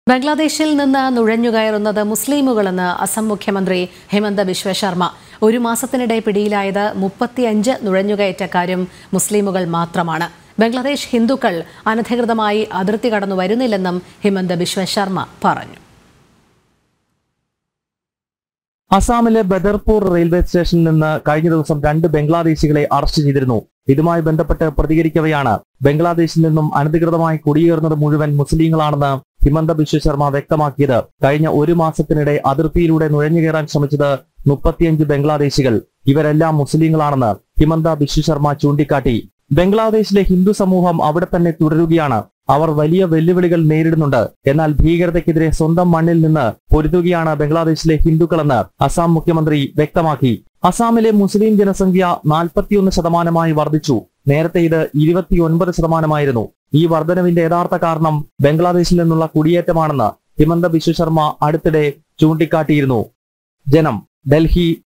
ബംഗ്ലാദേശിൽ നിന്ന് നുഴഞ്ഞുകയറുന്നത് മുസ്ലിമുകളെന്ന് അസം മുഖ്യമന്ത്രി ഹിമന്ത ബിശ്വ ശർമ്മ ഒരു മാസത്തിനിടെ പിടിയിലായത് മുപ്പത്തിയഞ്ച് നുഴഞ്ഞുകയറ്റക്കാരും മുസ്ലിമുകൾ മാത്രമാണ് ബംഗ്ലാദേശ് ഹിന്ദുക്കൾ അനധികൃതമായി അതിർത്തി കടന്നു വരുന്നില്ലെന്നും ഹിമന്ത ബിശ്വ ശർമ്മ പറഞ്ഞു അസാമിലെ ബദർപൂർ റെയിൽവേ സ്റ്റേഷനിൽ നിന്ന് കഴിഞ്ഞ ദിവസം രണ്ട് ബംഗ്ലാദേശികളെ അറസ്റ്റ് ചെയ്തിരുന്നു ഇതുമായി ബന്ധപ്പെട്ട് പ്രതികരിക്കവെയാണ് ബംഗ്ലാദേശിൽ നിന്നും അനധികൃതമായി കുടിയേറുന്നത് മുഴുവൻ മുസ്ലിങ്ങളാണെന്ന് ഹിമന്ത ബിശ്വ ശർമ്മ വ്യക്തമാക്കിയത് കഴിഞ്ഞ ഒരു മാസത്തിനിടെ അതിർത്തിയിലൂടെ നുഴഞ്ഞുകയറാൻ ശ്രമിച്ചത് മുപ്പത്തിയഞ്ച് ബംഗ്ലാദേശികൾ ഇവരെല്ലാം മുസ്ലിങ്ങളാണെന്ന് ഹിമന്ത ബിശ്വ ശർമ്മ ചൂണ്ടിക്കാട്ടി ബംഗ്ലാദേശിലെ ഹിന്ദു സമൂഹം അവിടെ തന്നെ തുടരുകയാണ് അവർ വലിയ വെല്ലുവിളികൾ നേരിടുന്നുണ്ട് എന്നാൽ ഭീകരതയ്ക്കെതിരെ സ്വന്തം മണ്ണിൽ നിന്ന് പൊരുതുകയാണ് ബംഗ്ലാദേശിലെ ഹിന്ദുക്കളെന്ന് അസാം മുഖ്യമന്ത്രി വ്യക്തമാക്കി അസാമിലെ മുസ്ലിം ജനസംഖ്യ നാൽപ്പത്തിയൊന്ന് ശതമാനമായി വർദ്ധിച്ചു നേരത്തെ ഇത് ഇരുപത്തിയൊൻപത് ശതമാനമായിരുന്നു ഈ വർധനവിന്റെ യഥാർത്ഥ കാരണം ബംഗ്ലാദേശിൽ നിന്നുള്ള കുടിയേറ്റമാണെന്ന് ഹിമന്ത ബിശ്വ ശർമ്മ അടുത്തിടെ ചൂണ്ടിക്കാട്ടിയിരുന്നു ജനം ഡൽഹി